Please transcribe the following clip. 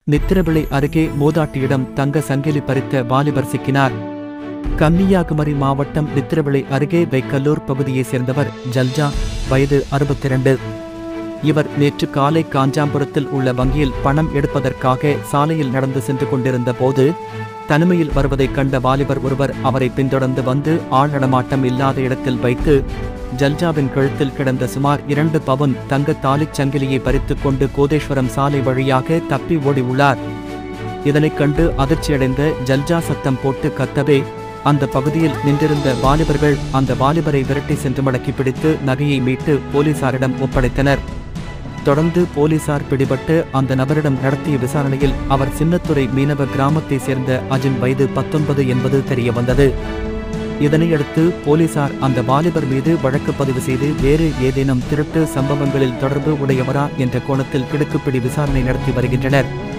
நித்திரவிளை அருகே மூதாட்டியிடம் தங்க சங்கிலி பறித்த வாலிபர் சிக்கினார் கன்னியாகுமரி மாவட்டம் நித்திரவிளை அருகே வைக்கல்லூர் பகுதியைச் சேர்ந்தவர் ஜல்ஜா வயது 62 இவர் நேற்று காலை காஞ்சாம்புரத்தில் உள்ள வங்கியில் பணம் எடுப்பதற்காக சாலையில் நடந்து சென்று கொண்டிருந்த போது தனிமையில் வருவதைக் கண்ட வாலிபர் ஒருவர் அவரை பின்தொடர்ந்து வந்து ஆள் நடமாட்டம் இல்லாத இடத்தில் வைத்து ஜல்ஜாவின் கழுத்தில் கிடந்த சுமார் இரண்டு பவுன் தங்க தாலிச் சங்கிலியை பறித்துக் கொண்டு கோதேஸ்வரம் சாலை வழியாக தப்பி ஓடி உள்ளார் இதனைக் கண்டு அதிர்ச்சியடைந்த ஜல்ஜா சத்தம் போட்டு கத்தவே அந்த பகுதியில் நின்றிருந்த வாலிபர்கள் அந்த வாலிபரை விரட்டி சென்று மடக்கி பிடித்து நகையை மீட்டு போலீசாரிடம் ஒப்படைத்தனர் தொடர்ந்து போலீசார் பிடிபட்டு அந்த நபரிடம் நடத்திய விசாரணையில் அவர் சின்னத்துறை மீனவ கிராமத்தைச் சேர்ந்த அஜின் வயது பத்தொன்பது என்பது தெரியவந்தது இதனையடுத்து போலீசார் அந்த வாலிபர் மீது வழக்கு பதிவு செய்து வேறு ஏதேனும் திருட்டு சம்பவங்களில் தொடர்பு உடையவரா என்ற கோணத்தில் கிடுக்குப்பிடி விசாரணை நடத்தி வருகின்றனர்